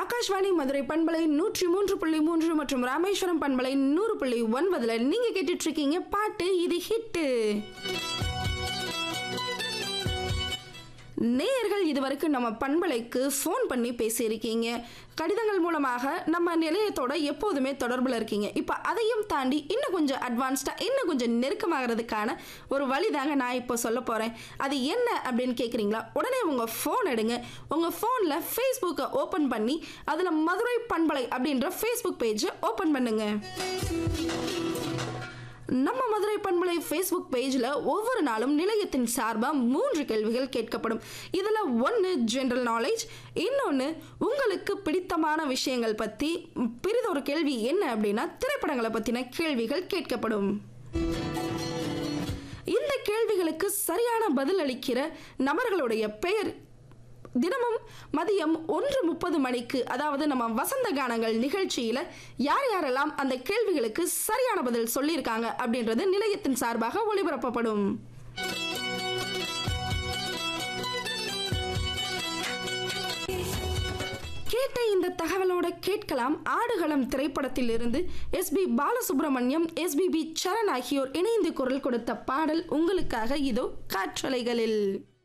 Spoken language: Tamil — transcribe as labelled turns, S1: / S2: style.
S1: ஆகாஷ்வாணி மதுரை பண்பலை நூற்றி மூன்று புள்ளி மூன்று மற்றும் ராமேஸ்வரம் பண்பலை நூறு புள்ளி ஒன்பதுல நீங்க கேட்டுட்டு இருக்கீங்க பாட்டு இது ஹிட்டு நேயர்கள் இதுவரைக்கும் நம்ம பண்பலைக்கு ஃபோன் பண்ணி பேசியிருக்கீங்க கடிதங்கள் மூலமாக நம்ம நிலையத்தோட எப்போதுமே தொடர்பில் இருக்கீங்க இப்போ அதையும் தாண்டி இன்னும் கொஞ்சம் அட்வான்ஸ்டாக இன்னும் கொஞ்சம் நெருக்கமாகறதுக்கான ஒரு வழி தாங்க நான் இப்போ சொல்ல போகிறேன் அது என்ன அப்படின்னு கேட்குறீங்களா உடனே உங்கள் ஃபோன் எடுங்க உங்கள் ஃபோனில் ஃபேஸ்புக்கை ஓப்பன் பண்ணி அதில் மதுரை பண்பலை அப்படின்ற ஃபேஸ்புக் பேஜை ஓப்பன் பண்ணுங்க நம்ம மதுரை பண்பலை ஃபேஸ்புக் பேஜில் ஒவ்வொரு நாளும் நிலையத்தின் சார்பாக மூன்று கேள்விகள் கேட்கப்படும் இதில் ஒன்று ஜென்ரல் நாலேஜ் இன்னொன்று உங்களுக்கு பிடித்தமான விஷயங்கள் பற்றி பிரிதொரு கேள்வி என்ன அப்படின்னா திரைப்படங்களை பற்றின கேள்விகள் கேட்கப்படும் இந்த கேள்விகளுக்கு சரியான பதில் அளிக்கிற நபர்களுடைய பெயர் தினமும் மதியம் ஒன்று முப்பது மணிக்கு அதாவது நம்ம வசந்த கானங்கள் நிகழ்ச்சியில் யார் யாரெல்லாம் அந்த கேள்விகளுக்கு சரியான பதில் சொல்லியிருக்காங்க அப்படின்றது நிலையத்தின் சார்பாக ஒளிபரப்பப்படும் கேட்ட இந்த தகவலோட கேட்கலாம் ஆடுகளம் திரைப்படத்தில் இருந்து S P Balasubrahmanyam SPB Charan ஆகியோர் இணைந்து குரல் கொடுத்த பாடல் உங்களுக்காக இதோ காற்றலைகளில்